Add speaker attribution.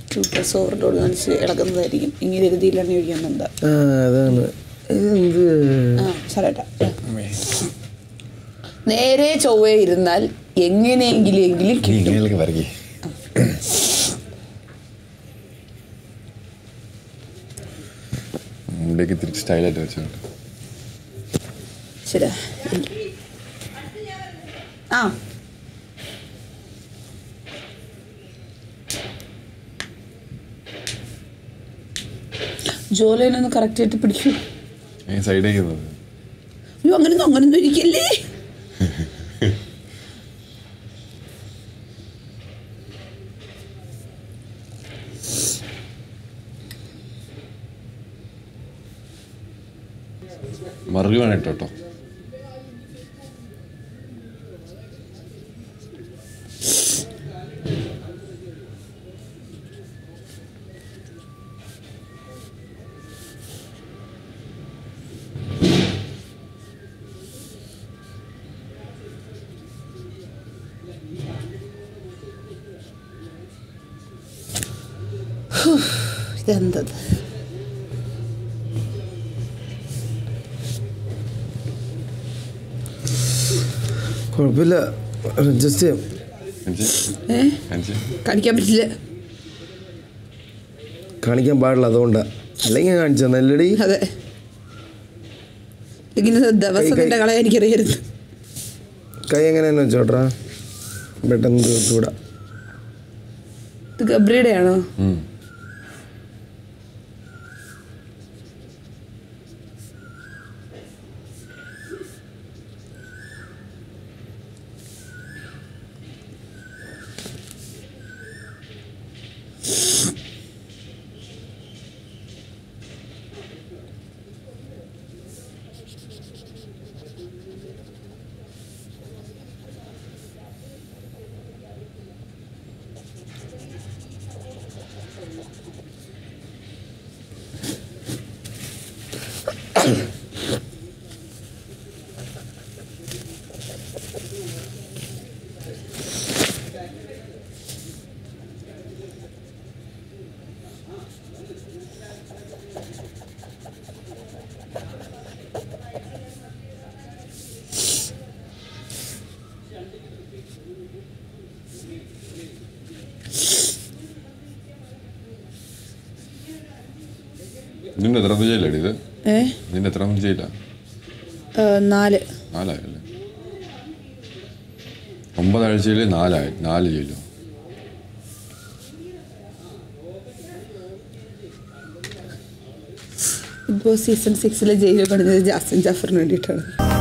Speaker 1: Two plus overload കാണിച്ച് ഇളകുന്നതായിരിക്കും ഇങ്ങനെ രീതിയിലാണ് ഒഴിക്കാൻ എന്താ
Speaker 2: ആ അതാണ് ഇത്
Speaker 1: ആ സാറേട്ടാ നേരെ ചൊവ്വേ ഇരുന്നാൽ എങ്ങനെയെങ്കിലും എങ്കിലും കിട്ടും
Speaker 3: ഇങ്ങനെയൊക്കെ വരക്കി മുണ്ടേക്ക് തിരിച്ച് സ്റ്റൈലായിട്ട് വെച്ചോണ്ട്
Speaker 1: ശരി ആ ജോലിനൊന്ന് കറക്റ്റ് ആയിട്ട് പിടിക്കൂ
Speaker 3: ഈ സൈഡേക്ക് പോകുന്നത്
Speaker 1: അയ്യോ അങ്ങനെയൊന്നും അങ്ങനെയൊന്നും ഇരിക്കല്ലേ
Speaker 3: മറുകി വേണം കേട്ടോ
Speaker 1: ഇതെന്തത്
Speaker 2: കുഴപ്പമില്ല അഡ്ജസ്റ്റ് ചെയ്യാം
Speaker 3: അഞ്ച്
Speaker 1: ഏ
Speaker 3: അഞ്ച്
Speaker 1: കാണിക്കാൻ പറ്റില്ല
Speaker 2: കാണിക്കാൻ പാടില്ല അതുകൊണ്ടാണ് അല്ലെങ്കിൽ കാണിച്ചു നല്ലടി
Speaker 1: അതെ ഇങ്ങനെ ദിവസം
Speaker 2: കൈ-
Speaker 1: നിന്റെ കള എനിക്കറിയായിരുന്നു
Speaker 2: കൈ എങ്ങനെയാന്ന് വെച്ചോട്രാ പെട്ടെന്ന് തീർത്തുവിടാം
Speaker 1: ഇത് ഗബ്രിയുടെ ആണോ
Speaker 3: ഉം. നിന്റെ എത്ര ജയിലടി ഇത്
Speaker 1: ഏ
Speaker 3: നിന്റെ എത്ര ജയില
Speaker 1: ഏ, നാല്
Speaker 3: നാലായല്ലേ ഒമ്പതാഴ്ചയിൽ നാലായി നാല് ജയിലോ
Speaker 1: ബിഗ് ബോസ് സീസൺ സിക്സിലെ ജയിലിൽ പണിഞ്ഞത് ജാസിൻ ജാഫറിന് വേണ്ടിയിട്ടാണ്